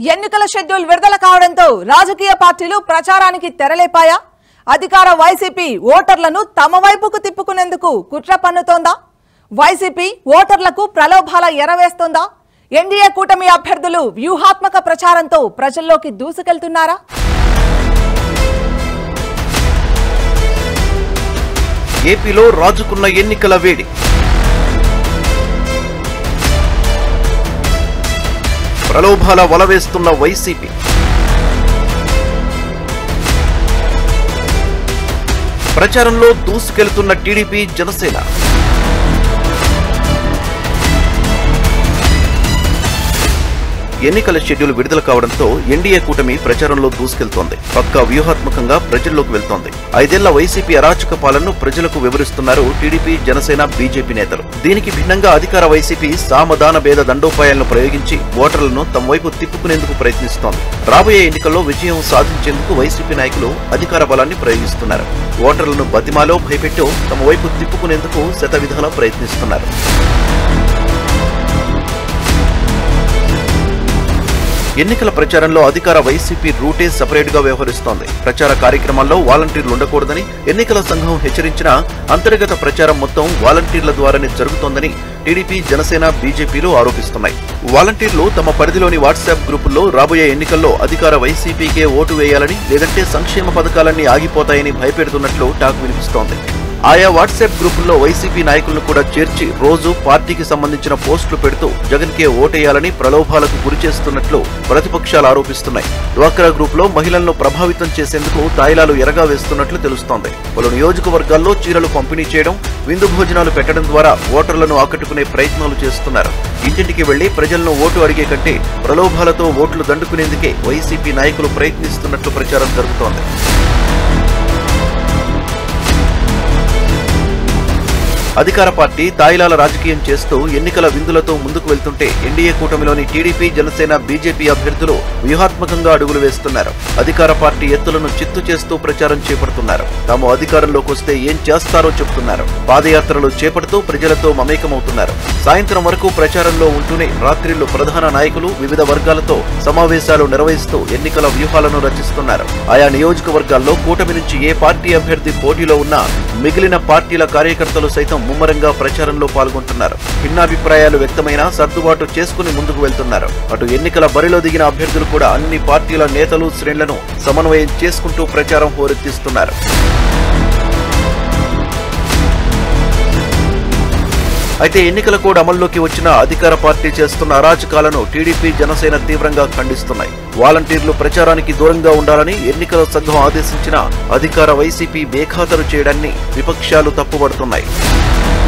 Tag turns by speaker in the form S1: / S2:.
S1: ఎన్నికల షెడ్యూల్ విడుదల కావడంతో రాజకీయ పార్టీలు ప్రచారానికి తెరలేపాయా అధికార వైసీపీ ఓటర్లను తమ వైపుకు తిప్పుకునేందుకు కుట్ర పన్నుతోందా వైసీపీ ఓటర్లకు ప్రలోభాల ఎరవేస్తోందా ఎన్డీఏ కూటమి అభ్యర్థులు వ్యూహాత్మక ప్రచారంతో ప్రజల్లోకి దూసుకెళ్తున్నారా
S2: ఏపీలో రాజుకున్న ఎన్నికల వేడి ప్రలోభాల వలవేస్తున్న వైసీపీ ప్రచారంలో దూసుకెళ్తున్న టీడీపీ జనసేన ఎన్నికల షెడ్యూల్ విడుదల కావడంతో ఎన్డీఏ కూటమి ప్రచారంలో దూసుకెళ్తోంది పక్కా వ్యూహాత్మకంగా ప్రజల్లోకి వెళ్తోంది ఐదేళ్ల వైసీపీ అరాచక పాలనను ప్రజలకు వివరిస్తున్నారు టీడీపీ జనసేన బీజేపీ నేతలు దీనికి భిన్నంగా అధికార వైసీపీ సామదాన భేద దండోపాయాలను ప్రయోగించి ఓటర్లను తమ వైపు తిప్పుకునేందుకు ప్రయత్నిస్తోంది రాబోయే ఎన్నికల్లో విజయం సాధించేందుకు వైసీపీ నాయకులు అధికార బలాన్ని ప్రయోగిస్తున్నారు ఓటర్లను బతిమాలో భయపెట్టో తమ వైపు తిప్పుకునేందుకు శతవిధాలా ప్రయత్నిస్తున్నారు ఎన్నికల ప్రచారంలో అధికార వైసీపీ రూటే సపరేట్ గా వ్యవహరిస్తోంది ప్రచార కార్యక్రమాల్లో వాలంటీర్లు ఉండకూడదని ఎన్నికల సంఘం హెచ్చరించినా అంతర్గత ప్రచారం మొత్తం వాలంటీర్ల ద్వారానే జరుగుతోందని టీడీపీ జనసేన బీజేపీలు ఆరోపిస్తున్నాయి వాలంటీర్లు తమ పరిధిలోని వాట్సాప్ గ్రూపుల్లో రాబోయే ఎన్నికల్లో అధికార వైసీపీకే ఓటు వేయాలని లేదంటే సంక్షేమ పథకాలన్నీ ఆగిపోతాయని భయపెడుతున్నట్లు టాక్ వినిపిస్తోంది ఆయా వాట్సాప్ గ్రూపుల్లో వైసీపీ నాయకులను కూడా చేర్చి రోజు పార్టీకి సంబంధించిన పోస్టులు పెడుతూ జగన్ కే ఓటేయాలని ప్రలోభాలకు గురి చేస్తున్నట్లు ప్రతిపక్షాలు ఆరోపిస్తున్నాయి డ్వాక్రా గ్రూప్ లో మహిళలను ప్రభావితం చేసేందుకు తాయిలాలు ఎరగా వేస్తున్నట్లు తెలుస్తోంది పలు నియోజకవర్గాల్లో చీరలు పంపిణీ చేయడం విందు భోజనాలు పెట్టడం ద్వారా ఓటర్లను ఆకట్టుకునే ప్రయత్నాలు చేస్తున్నారు ఇంటింటికి వెళ్లి ప్రజలను ఓటు అడిగే కంటే ప్రలోభాలతో ఓట్లు దండుకునేందుకే వైసీపీ నాయకులు ప్రయత్నిస్తున్నట్లు ప్రచారం జరుగుతోంది అధికార పార్టీ తాయిలాల రాజకీయం చేస్తూ ఎన్నికల విందులతో ముందుకు వెళ్తుంటే ఎన్డీఏ కూటమిలోని టీడీపీ జనసేన బీజేపీ అభ్యర్థులు వ్యూహాత్మకంగా అడుగులు వేస్తున్నారు అధికార పార్టీ ఎత్తులను చిత్తు చేస్తూ ప్రచారం చేపడుతున్నారు తాము అధికారంలోకి వస్తే ఏం చేస్తారో చెబుతున్నారు పాదయాత్రలు చేపడుతూ ప్రజలతో మమేకమవుతున్నారు సాయంత్రం వరకు ప్రచారంలో ఉంటూనే రాత్రిళ్లు ప్రధాన నాయకులు వివిధ వర్గాలతో సమావేశాలు నిర్వహిస్తూ ఎన్నికల వ్యూహాలను రచిస్తున్నారు ఆయా నియోజకవర్గాల్లో కూటమి నుంచి ఏ పార్టీ అభ్యర్థి పోటీలో ఉన్నా మిగిలిన పార్టీల కార్యకర్తలు సైతం ముమ్మరంగా ప్రచారంలో పాల్గొంటున్నారు భిన్నాభిప్రాయాలు వ్యక్తమైనా సర్దుబాటు చేసుకుని ముందుకు వెళ్తున్నారు అటు ఎన్నికల బరిలో దిగిన అభ్యర్థులు కూడా అన్ని పార్టీల నేతలు శ్రేణులను సమన్వయం చేసుకుంటూ ప్రచారం హోరెత్తిస్తున్నారు అయితే ఎన్నికల కోడ్ అమల్లోకి వచ్చిన అధికార పార్టీ చేస్తున్న అరాచకాలను టీడీపీ జనసేన తీవ్రంగా ఖండిస్తున్నాయి వాలంటీర్లు ప్రచారానికి దూరంగా ఉండాలని ఎన్నికల సంఘం ఆదేశించిన అధికార వైసీపీ బేఖాతరు చేయడాన్ని విపక్షాలు తప్పుపడుతున్నాయి